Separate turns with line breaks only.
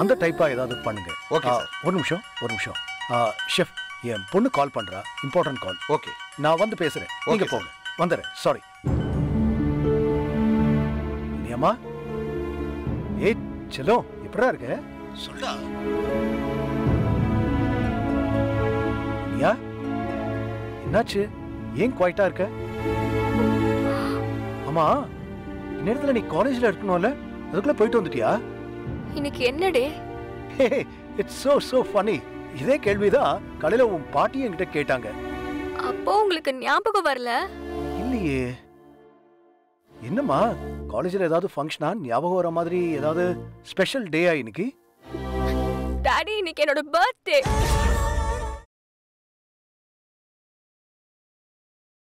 அந்த டைப்பா ஏதாவது பண்ணுங்க
Okay,
ஆ,
sir.
ஒரு நிமிஷம் ஒரு நிமிஷம் ஷெஃப் என் பொண்ணு கால் பண்றா இம்பார்ட்டன்ட் கால்
ஓகே
நான் வந்து பேசுறேன் நீங்க
Okay,
போங்க வந்துடுறேன் சாரி இனியம்மா ஏய் செல்லோ எப்படா இருக்க சொல்டா இனியா என்னாச்சு ஏன் குவாய்ட்டா இருக்க ஆமா இந்நேரத்துல நீ காலேஜ்ல இருக்கணும்ல அதுக்குள்ள போயிட்டு வந்துட்டியா
இன்னைக்கு என்ன டே
இட்ஸ் so so funny இதே கேள்விதான் காலையில உன் பாட்டி என்கிட்ட கேட்டாங்க
அப்போ உங்களுக்கு ஞாபகம் வரல
இல்லையே என்னம்மா காலேஜ்ல ஏதாவது ஃபங்க்ஷனா ஞாபகம் வர மாதிரி ஏதாவது ஸ்பெஷல் டேயா இன்னைக்கு
டாடி இன்னைக்கு என்னோட பர்த்டே